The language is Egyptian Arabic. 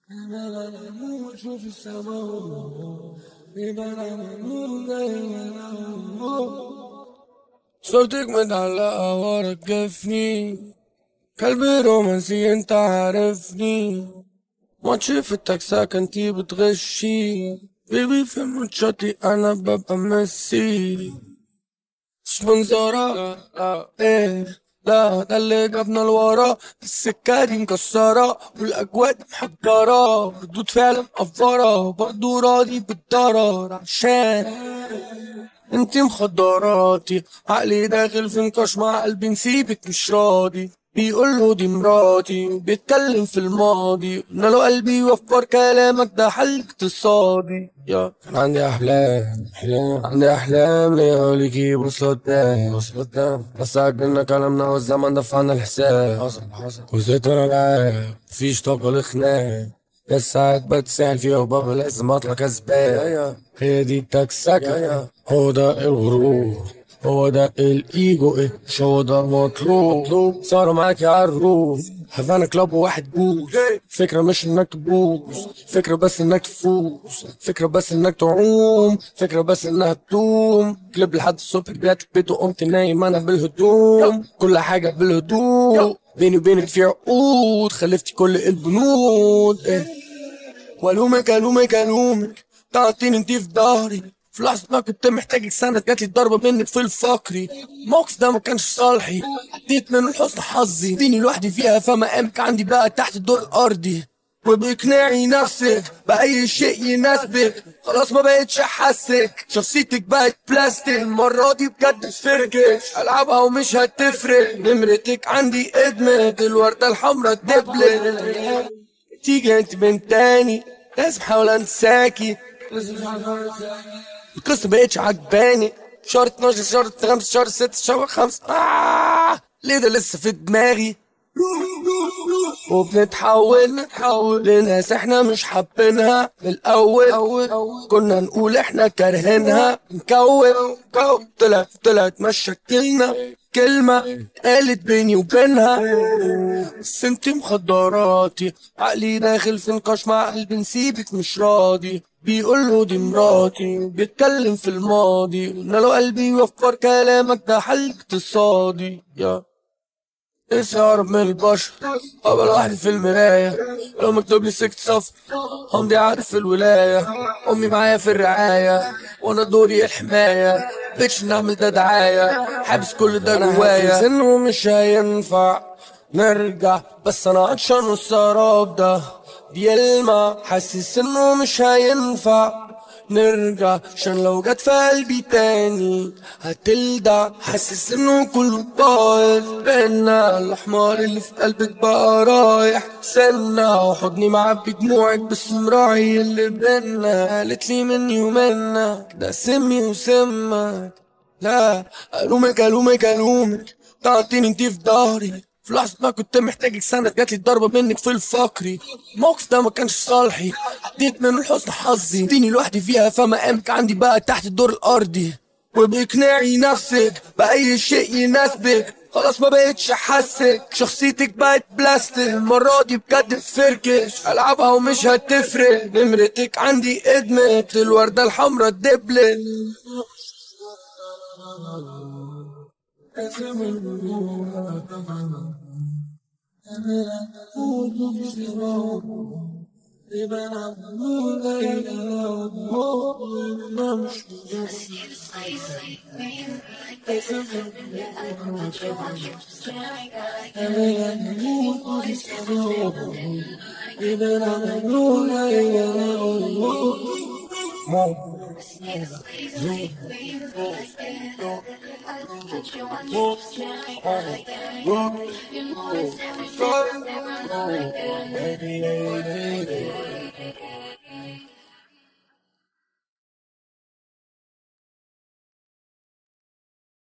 شوف السماء صورتك متعلقة ورا جفني قلبي رومانسي انت عارفني ماتش في التكساك انتي بتغشي بيبي في ماتشاتي انا ببقى ميسي سبونسرة ايه لا ده اللي جابنا لورا السكة دي مكسرة والأجواء دي محجرة ردود فعل مقفرة برضه راضي بالضرر عشان انتي مخدراتي عقلي داخل في نقاش مع قلبي نسيبك مش راضي بيقول له دي مراتي بيتكلم في الماضي قلنا له قلبي وفر كلامك ده حل اقتصادي يا عندي احلام احلام عندي احلام لياليكي بص قدام بص قدام بس عجبنا كلامنا والزمن دفعنا الحساب حصل حصل وزيت انا العاب مفيش طاقة لخناق بس ساعات بتسأل فيها وبابا لازم اطلع كسبان هي دي التكسكة هو ده الغرور هو ده الايجو ايه مش هو ده المطلوب صار معاك يا عروف هفانا كلاب وواحد بوز فكرة مش انك تبوظ فكرة بس انك تفوز فكرة بس انك تعوم فكرة بس انها تدوم كليب لحد الصبح رجعت البيت وقمت نايم انا بالهدوم كل حاجة بالهدوء بيني وبينك في عقود خلفتي كل البنود إيه. والومك الومك الومك تعطيني انتي في ظهري في لحظة ما كنت محتاجك سند جات لي الضربة منك في الفقري الموقف ده ما كانش صالحي عديت من حسن حظي ديني لوحدي فيها فمقامك عندي بقى تحت الدور الأرضي وبإقناعي نفسك بأي شيء يناسبك خلاص ما بقتش أحسك شخصيتك بقت بلاستيك المرة دي بجد فركش ألعبها ومش هتفرق نمرتك عندي ادمت الوردة الحمرا دبلت تيجي انت بنت تاني لازم احاول انساكي القصة مبقتش عجباني شهر 12 شهر 5 شهر 6 شهر 5 آه ليه ده لسه في دماغي وبنتحول نتحول لناس احنا مش حابينها من الاول كنا نقول احنا كارهينها نكون كون طلعت طلعت مشاكلنا كلمة قالت بيني وبينها بس انت مخدراتي عقلي داخل في نقاش مع قلبي نسيبك مش راضي بيقول له دي مراتي بيتكلم في الماضي قلنا له قلبي وفر كلامك ده حل اقتصادي يا نفسي اهرب من البشر ابقى لوحدي في المراية لو مكتوب لي سكت صف همضي عقد في الولاية امي معايا في الرعاية وانا دوري الحماية بيتش نعمل ده دعاية حابس كل ده جوايا انه مش هينفع نرجع بس انا عطشان والسراب ده بيلمع حاسس انه مش هينفع نرجع عشان لو جت في قلبي تاني هتلدع حاسس انه كله بايظ بينا الاحمر اللي في قلبك بقى رايح سنة وحضني معبي دموعك بس مراعي اللي بينا قالت لي مني ومنك ده سمي وسمك لا الومك الومك الومك تعطيني انتي في ظهري في لحظة ما كنت محتاجك سند جات لي الضربة منك في الفقري الموقف ده ما كانش صالحي عديت من حسن حظي اديني لوحدي فيها فمقامك عندي بقى تحت الدور الأرضي وبإقناعي نفسك بأي شيء يناسبك خلاص ما بقتش احسك شخصيتك بقت بلاستيك المرة دي بجد فركش العبها ومش هتفرق نمرتك عندي ادمت الوردة الحمرا دبلت